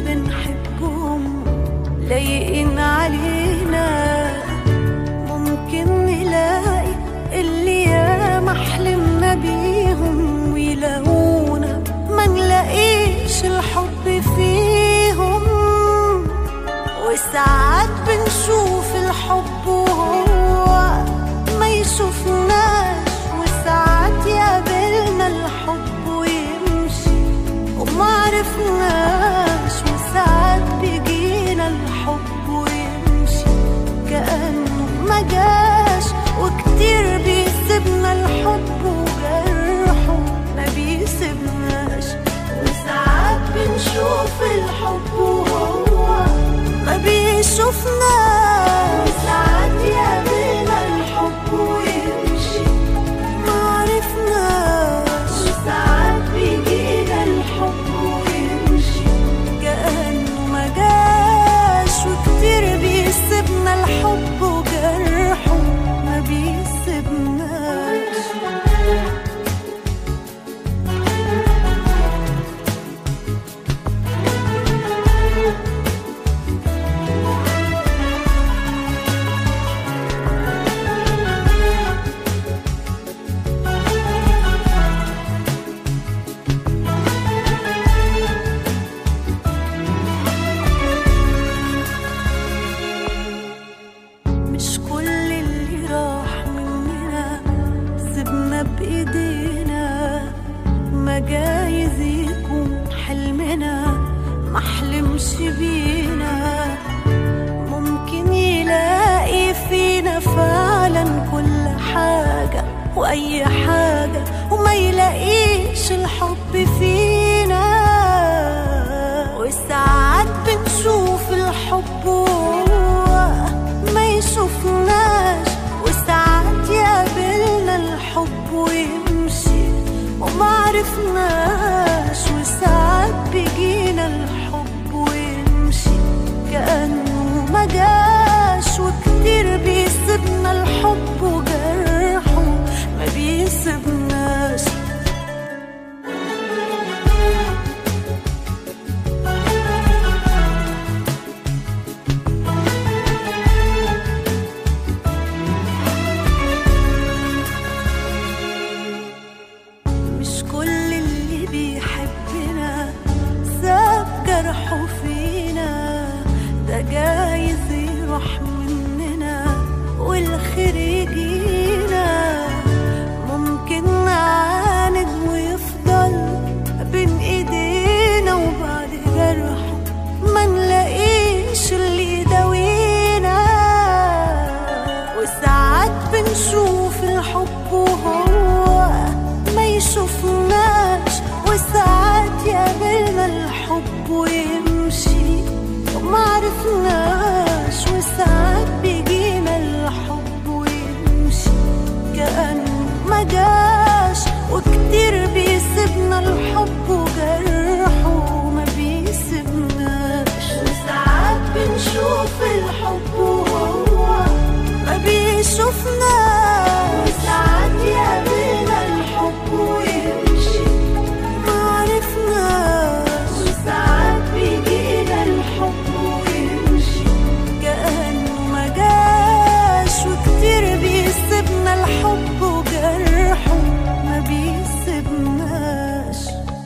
بنحبهم لايقين علينا ممكن نلاقي اللي ياما حلمنا بيهم ويلاقونا ما نلاقيش الحب فيهم وساعات بنشوف الحب وهو ما يشوفناش وساعات يقابلنا الحب ويمشي وما عرفناش وساعات بيجينا الحب ويمشي كأنه ما جاش وكتير بيسيبنا الحب وجرحه ما بيسيبناش وساعات بنشوف الحب وهو ما بيشوفناش وساعات يقابلنا الحب ويمشي ما عرفناش وساعات بيجينا الحب ويمشي كأنه ما جاش وكتير بيسيبنا الحب وجرحه ما بيسيبناش مش كل اللي راح مننا سيبنا بإيدينا ما جايز يكون حلمنا ما حلمش بينا ممكن يلاقي فينا فعلا كل حاجة وأي حاجة وما يلاقيش الحب فينا وساعات بنشوف الحب وهو ما يشوفناش وساعات يقابلنا الحب ويمشي وما عرفناش وساعات بيجينا الحب ويمشي كأنه ما جاش وكتير بيسيبنا الحب وجرحه ما بيسيبناش مش كل اللي بيحبنا ساب جرحه فينا ده جايز يروح مننا والخير يجينا ممكن نعاند ويفضل بين ايدينا وبعد جرحه ما نلاقيش اللي يداوينا وساعات بنشوف الحب وهو ما يشوفناش وساعات يقابلنا الحب ويمشي وما عرفناش وساعات بيجينا الحب ويمشي كأنه ما جاش وكتير بيسيبنا الحب وجرحه ما بيسيبناش وساعات بنشوف الحب وهو ما بيشوفناش وساعات يقابلنا الحب ويمشي ما عرفناش وساعات بيجينا الحب ويمشي كأنه ما جاش وكتير بيسيبنا الحب وجرحه ما بيسيبناش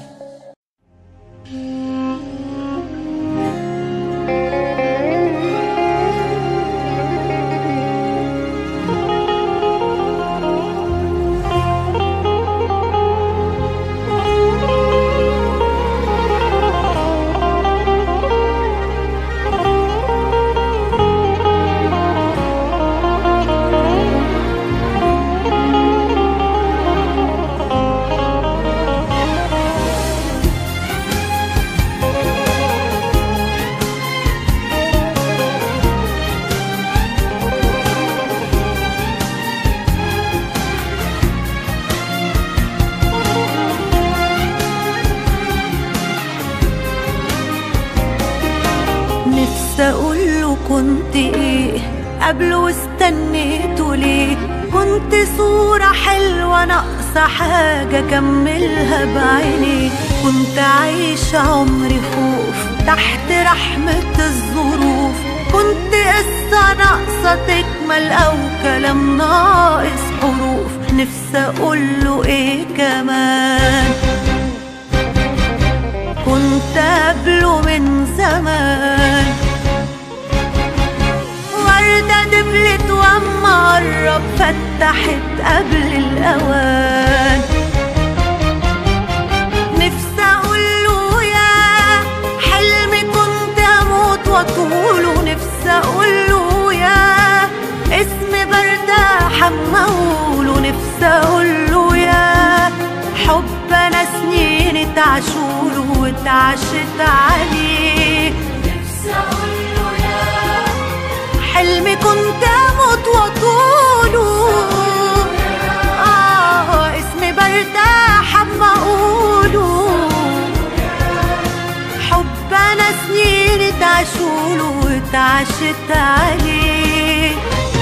نفسي اقوله كنت ايه قبل واستنيته ليه كنت صورة حلوة ناقصة حاجة كملها بعيني كنت عايشة عمري خوف تحت تحت رحمة الظروف كنت قصة ناقصة تكمل أو كلام ناقص حروف نفسي أقوله إيه كمان كنت قبله من زمان وردة دبلت واما قرب فتحت قبل الأوان نفسي أقوله يا حلمي كنت أموت وأطوله نفسي أقوله يا اسمي برتاح أما أقوله نفسي أقوله يا حب أنا سنين اتعشوله واتعشت عليه نفسي أقوله يا حلمي كنت أموت وأطوله آه اسمي برتاح أما أقوله حب أنا سنين اتعشوله واتعشت عليه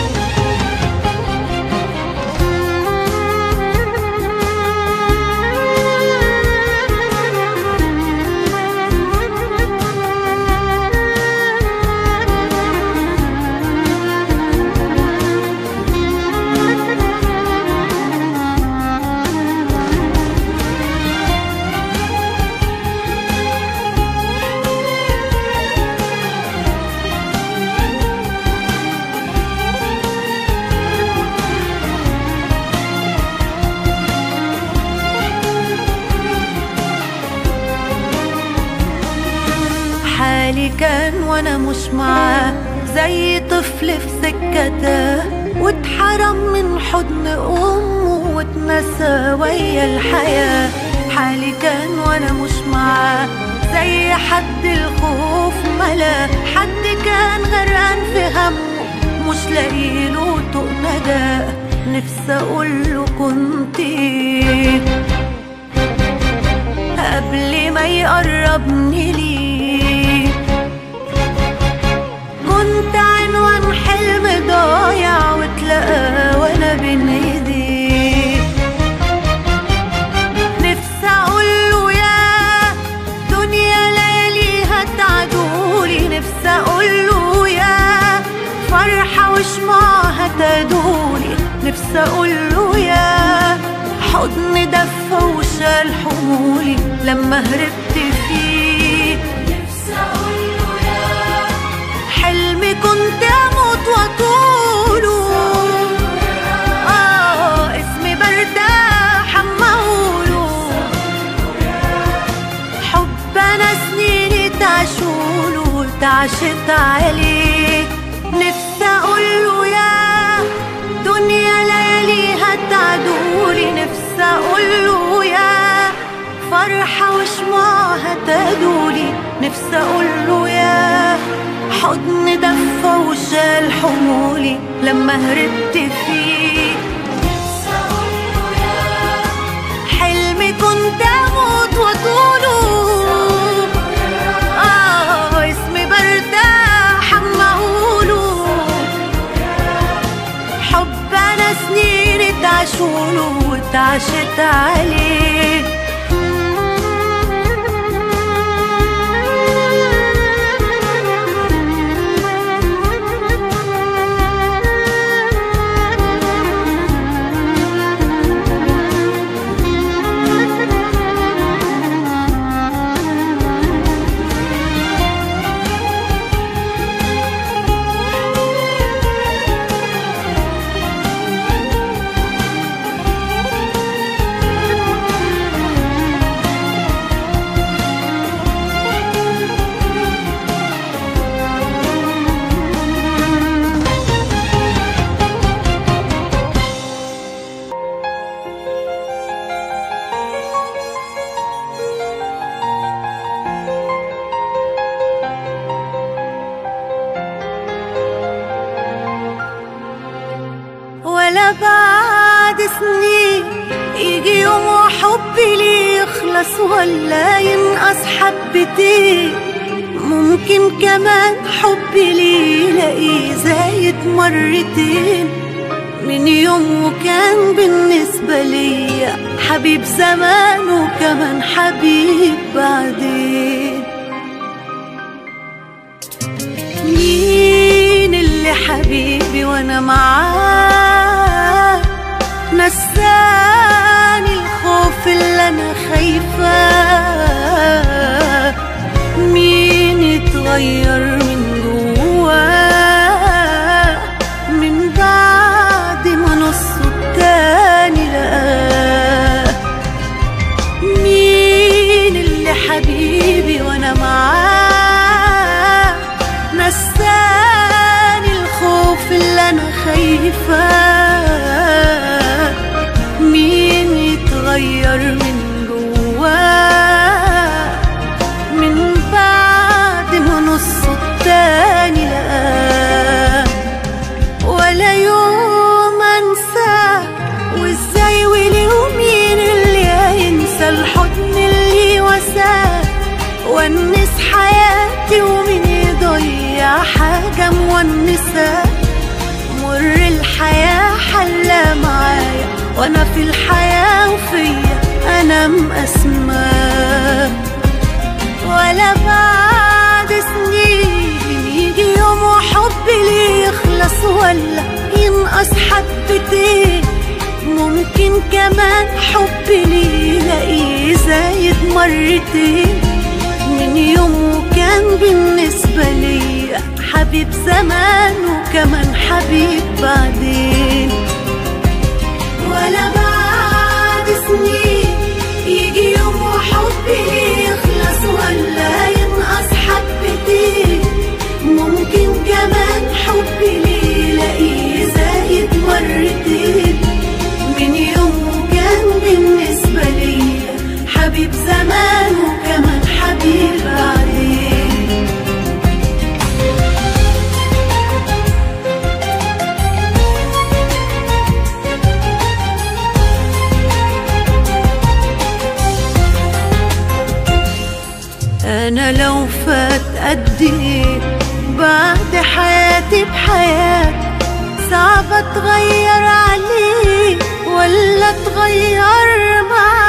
حالي كان وانا مش معاه زي طفل في سكته واتحرم من حضن امه واتنسى ويا الحياه حالي كان وانا مش معاه زي حد الخوف ملا حد كان غرقان في همه مش لاقيله طوق نجاه نفسي اقوله كنت إيه قبل ما يقربني ليه كنت عنوان حلم ضايع واتلقى وانا بين ايديه نفسي اقوله يا دنيا لياليها تعدولي نفسي اقوله يا فرحة وشمعها تدولي نفسي اقوله يا حضن دفى وشال حمولي لما هربت فيه نفسي اقوله يا حلمي كنت اموت واطوله اه اسمي برتاح اما اقوله حب انا سنيني تعشوله وتعشت عليه نفسي اقوله يا دنيا لياليها تعدولي نفسي اقوله يا فرحة وشمعها تدولي نفسي اقوله يا حضن دفى وشال حمولي لما هربت فيه نفسي اقوله يا حلمي كنت اموت واطوله اه اسمي برتاح اما اقوله حب انا سنين اتعشوله واتعشت عليه ولا بعد سنين يجي يوم وحبي ليه يخلص ولا ينقص حبتين ممكن كمان حبي ليه يلاقيه زايد مرتين من يوم وكان بالنسبة ليا حبيب زمان وكمان حبيب بعدين فات مين يتغير من جواه من بعد ما نصه التاني لقاه ولا يوم انساه وازاي واليوم مين اللي هينسى الحضن اللي وساه ونس حياتي ومين يضيع حاجة مونسة مر الحياة حلى معايا وانا في الحياة وفيا انا مقسماه ولا بعد سنين يجي يوم وحبي ليه يخلص ولا ينقص حبتين ممكن كمان حبي ليه يلاقيه زايد مرتين من يوم وكان بالنسبة لي حبيب زمان وكمان حبيب بعدين ولا بعد سنين يجي يوم وحبي ليه يخلص ولا ينقص حبتين ممكن كمان حبي ليه يلاقيه زايد مرتين من يوم وكان بالنسبة لي حبيب زمان وكمان حبيب بعدين انا لو فات قد ايه بعد حياتي بحياة صعب اتغير عليه ولا اتغير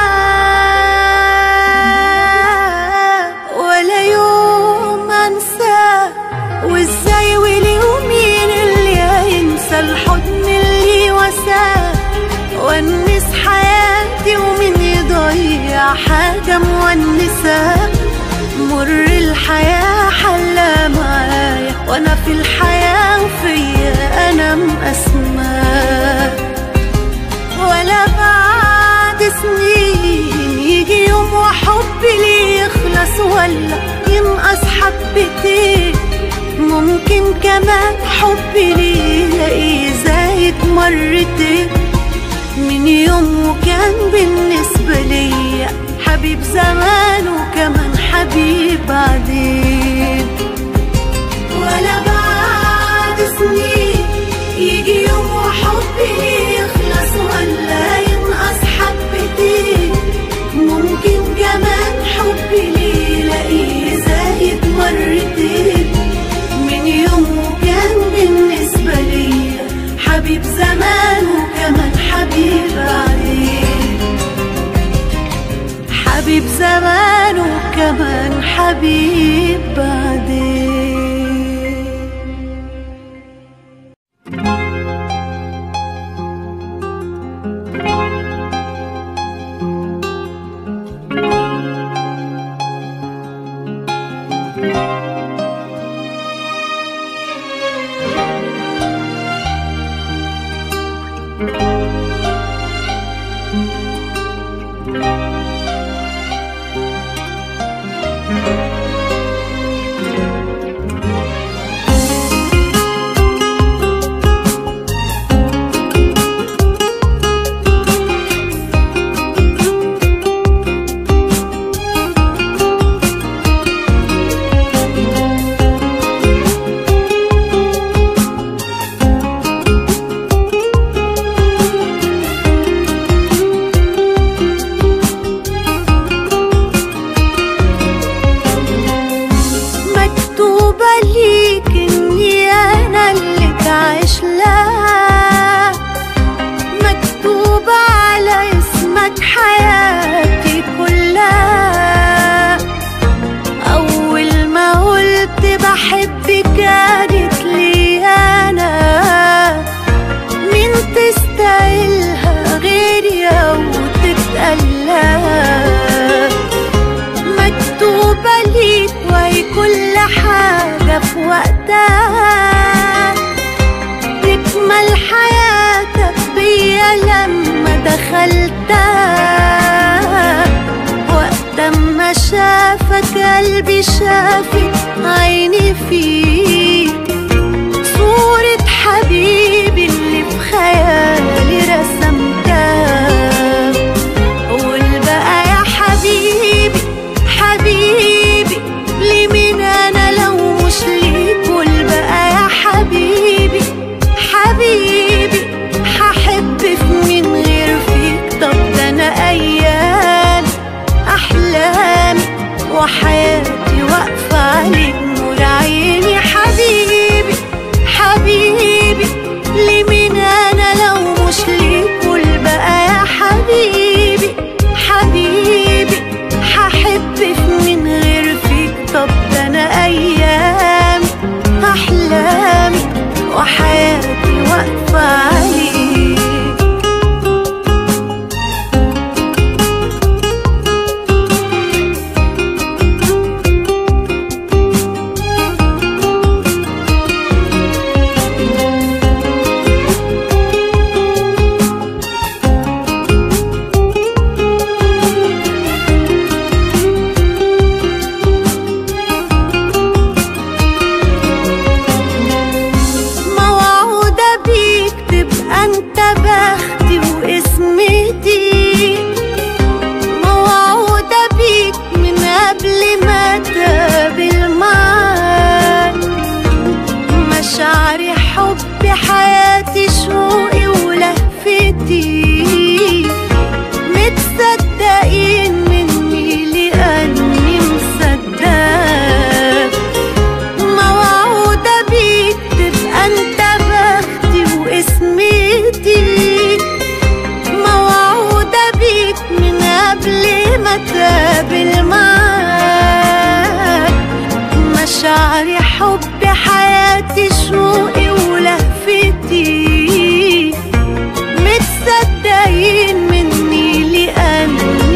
معاه ولا يوم انساه وازاي واليوم مين اللي هينسى الحضن اللي وساه ونس حياتي ومين يضيع حاجة مونسة مر الحياة حلى معايا وانا في الحياة وفيا انا مقسماه ولا بعد سنين يجي يوم وحبي ليه يخلص ولا ينقص حبتين ممكن كمان حبي ليه يلاقيه زايد مرتين من يوم وكان بالنسبة ليا حبيب زمان وكمان حبيب بعدين ولا بعد سنين يجي يوم وحبي ليه يخلص ولا ينقص حبتين ممكن كمان حبي ليه يلاقيه زايد مرتين من يوم وكان بالنسبة ليا حبيب زمان وكمان حبيب بعدين حبيب زمان وكمان حبيب بعدين مكتوبة ليك اني انا اللي تعيش لها مكتوبة على اسمك حياتي كلها اول ما قلت بحبك كانت لي انا مين تستاهلها غيري او تتقلها مكتوبة ليك وهي كل حاجة في وقتها تكمل حياتك بيا لما دخلتها وقت ما شافك قلبي شافك عيني فيك صورة حبيبي اللي مشاعري حبي حياتي شوقي ولهفتي متصدقين مني لأني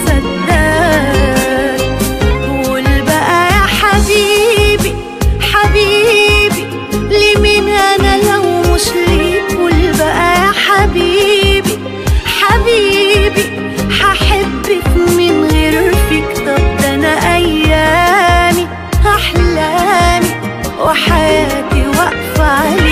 مصدق قول بقى يا حبيبي حبيبي لمين أنا لو مش ليك قول بقى يا حبيبي حبيبي هحبك من غير فيك طب ده أنا أيامي أحلامي وحياتي واقفة عليك